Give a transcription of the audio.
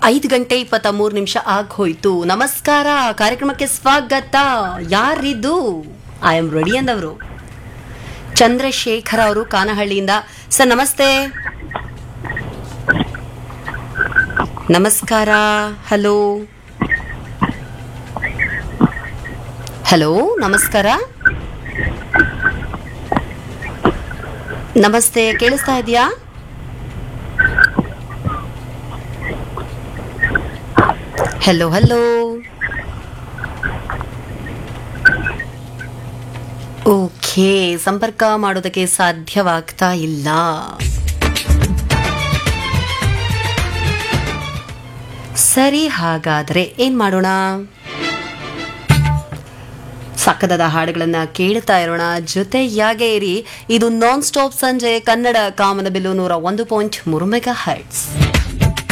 ಐದು ಗಂಟೆ ಇಪ್ಪತ್ತ ಮೂರು ನಿಮಿಷ ಆಗೋಯ್ತು ನಮಸ್ಕಾರ ಕಾರ್ಯಕ್ರಮಕ್ಕೆ ಸ್ವಾಗತ ಯಾರಿದು ಐ ಆಮ್ ರೆಡಿ ಅಂದವರು ಚಂದ್ರಶೇಖರ್ ಅವರು ಕಾನಹಳ್ಳಿಯಿಂದ ಸರ್ ನಮಸ್ತೆ ನಮಸ್ಕಾರ ಹಲೋ ಹಲೋ ನಮಸ್ಕಾರ ನಮಸ್ತೆ ಕೇಳಿಸ್ತಾ ಇದೆಯಾ ಹಲೋ ಹಲೋ ಓಕೆ ಸಂಪರ್ಕ ಮಾಡೋದಕ್ಕೆ ಸಾಧ್ಯವಾಗ್ತಾ ಇಲ್ಲ ಸರಿ ಹಾಗಾದ್ರೆ ಏನ್ ಮಾಡೋಣ ಸಕ್ಕದಾದ ಹಾಡುಗಳನ್ನ ಕೇಳ್ತಾ ಇರೋಣ ಜೊತೆಯಾಗೇ ಇರಿ ಇದು ನಾನ್ ಸ್ಟಾಪ್ ಸಂಜೆ ಕನ್ನಡ ಕಾಮನಬಿಲ್ಲು ನೂರ ಒಂದು ಪಾಯಿಂಟ್ ಮೂರು ಮೆಗಾ ಹರ್ಟ್ಸ್